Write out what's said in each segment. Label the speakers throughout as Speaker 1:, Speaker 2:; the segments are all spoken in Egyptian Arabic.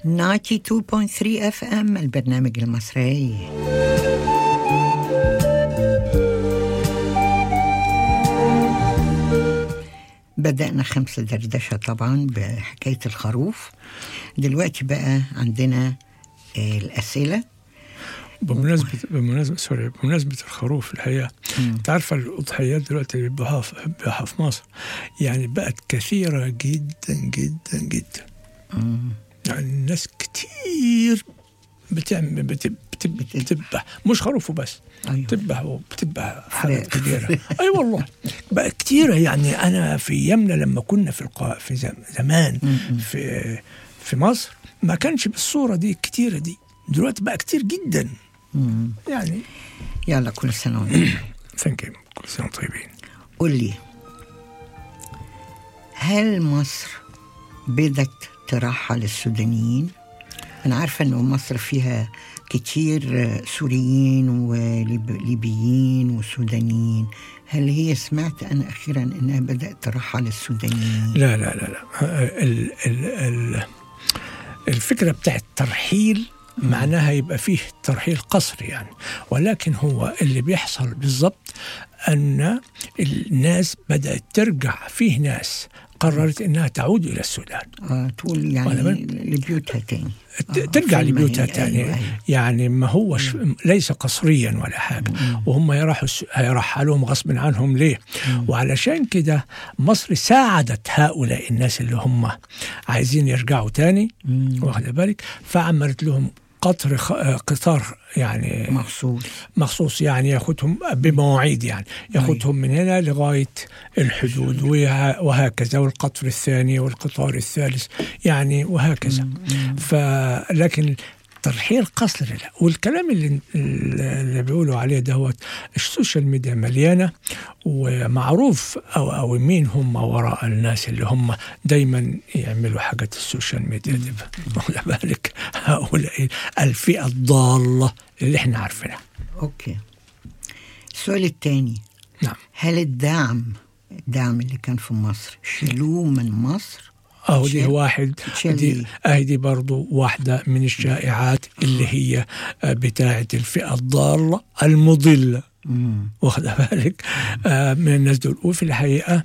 Speaker 1: 92.3 اف ام البرنامج المصري بدأنا خمسة دردشة طبعا بحكاية الخروف دلوقتي بقى عندنا آه، الأسئلة
Speaker 2: بمناسبة بمناسبة سوري بمناسبة الخروف الحقيقة انت عارفة الأضحيات دلوقتي اللي بيذبحوها في بيذبحوها في مصر يعني بقت كثيرة جدا جدا جدا
Speaker 1: مم.
Speaker 2: يعني الناس كتير بتعمل بت- بت- بتذبح مش خروف وبس
Speaker 1: أيوة.
Speaker 2: بتذبح وبتذبح حاجات
Speaker 1: فراخ.
Speaker 2: كبيرة أي والله بقى كتيرة يعني أنا في يمنا لما كنا في القا في زم- زمان
Speaker 1: مم.
Speaker 2: في في مصر ما كانش بالصورة دي الكتيرة دي دلوقتي بقى كتير جدا
Speaker 1: مم.
Speaker 2: يعني
Speaker 1: يلا كل سنة وانت
Speaker 2: ثانك يو كل سنة وأنتم طيبين
Speaker 1: قول لي هل مصر بدت ترحل السودانيين؟ أنا عارفة إنه مصر فيها كتير آه، سوريين وليبيين وسودانيين هل هي سمعت أنا أخيرا إنها بدأت ترحل السودانيين؟
Speaker 2: لا لا لا لا ال ال ال الفكرة بتاعت ترحيل معناها يبقى فيه ترحيل قسري يعني ولكن هو اللي بيحصل بالضبط أن الناس بدأت ترجع فيه ناس قررت أنها تعود إلى السودان
Speaker 1: آه تقول يعني
Speaker 2: ولا بل-
Speaker 1: لبيوتها تاني
Speaker 2: ت-
Speaker 1: آه،
Speaker 2: ترجع
Speaker 1: في
Speaker 2: لبيوتها
Speaker 1: المهنة.
Speaker 2: تاني
Speaker 1: أيوة، أيوة.
Speaker 2: يعني ما هوش ليس قصريا ولا حاجة وهم يروحوا الس- هيرحلوهم غصب عنهم ليه وعلشان كده مصر ساعدت هؤلاء الناس اللي هم عايزين يرجعوا تاني واخد بالك فعملت لهم قطر خ... آه، قطار يعني
Speaker 1: مخصوص
Speaker 2: مخصوص يعني ياخدهم بمواعيد يعني ياخدهم من هنا لغايه الحدود وه- وهكذا والقطر الثاني والقطار الثالث يعني وهكذا فلكن ترحيل قصر لا والكلام اللي اللي بيقولوا عليه دهوت السوشيال ميديا مليانه ومعروف او او مين هم وراء الناس اللي هم دايما يعملوا حاجات السوشيال ميديا دي واخد بالك هؤلاء الفئه الضاله اللي احنا عارفينها
Speaker 1: أوكي السؤال الثاني
Speaker 2: نعم
Speaker 1: هل الدعم الدعم اللي كان في مصر شيلوه من مصر
Speaker 2: اهو دي
Speaker 1: شيل-
Speaker 2: واحد
Speaker 1: شيل
Speaker 2: دي
Speaker 1: إيه؟
Speaker 2: اهي دي برضو واحدة من الشائعات اللي هي آه، بتاعة الفئة الضالة المضلة
Speaker 1: مم.
Speaker 2: واخد بالك آه من الناس دول وفي الحقيقة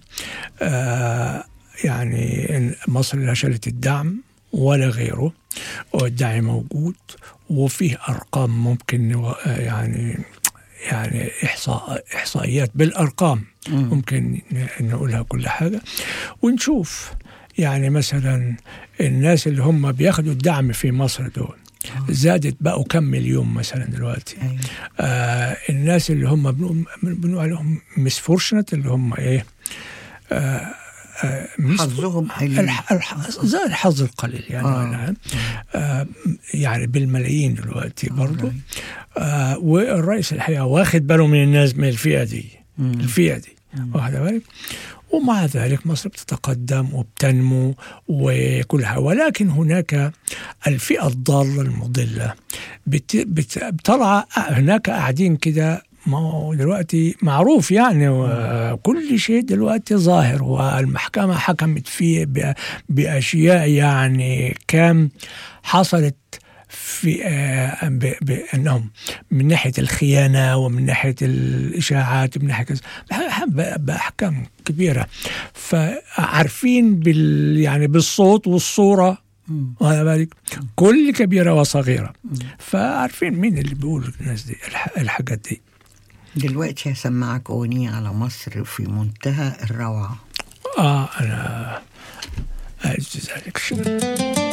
Speaker 2: آه يعني إن مصر لا شالت الدعم ولا غيره والدعم موجود وفيه أرقام ممكن نو- آه، يعني يعني إحصاء إحصائيات بالأرقام ممكن ن- نقولها كل حاجة ونشوف يعني مثلا الناس اللي هم بياخدوا الدعم في مصر دول زادت بقوا كم مليون مثلا دلوقتي
Speaker 1: أيوة.
Speaker 2: آه الناس اللي هم بنقول بنقول عليهم مسفورشنت اللي هم ايه آه آه mis-
Speaker 1: حظهم قليل.
Speaker 2: الح- الح- زي الحظ القليل يعني
Speaker 1: آه.
Speaker 2: آه. آه يعني بالملايين دلوقتي برضو آه والرئيس الحقيقه واخد باله من الناس من الفئه دي الفئه دي واخد بالك ومع ذلك مصر بتتقدم وبتنمو وكلها ولكن هناك الفئة الضالة المضلة بت... بت... طلع هناك قاعدين كده ما هو دلوقتي معروف يعني وكل شيء دلوقتي ظاهر والمحكمة حكمت فيه ب... بأشياء يعني كام حصلت في آه، ب- بانهم من ناحيه الخيانه ومن ناحيه الاشاعات ومن ناحيه كذا بح- ب- باحكام كبيره فعارفين بال يعني بالصوت والصوره واخد بالك كل كبيره وصغيره فعارفين مين اللي بيقول الناس دي الح- الحاجات دي
Speaker 1: دلوقتي هسمعك أغنية على مصر في منتهى الروعة
Speaker 2: اه انا اعز ذلك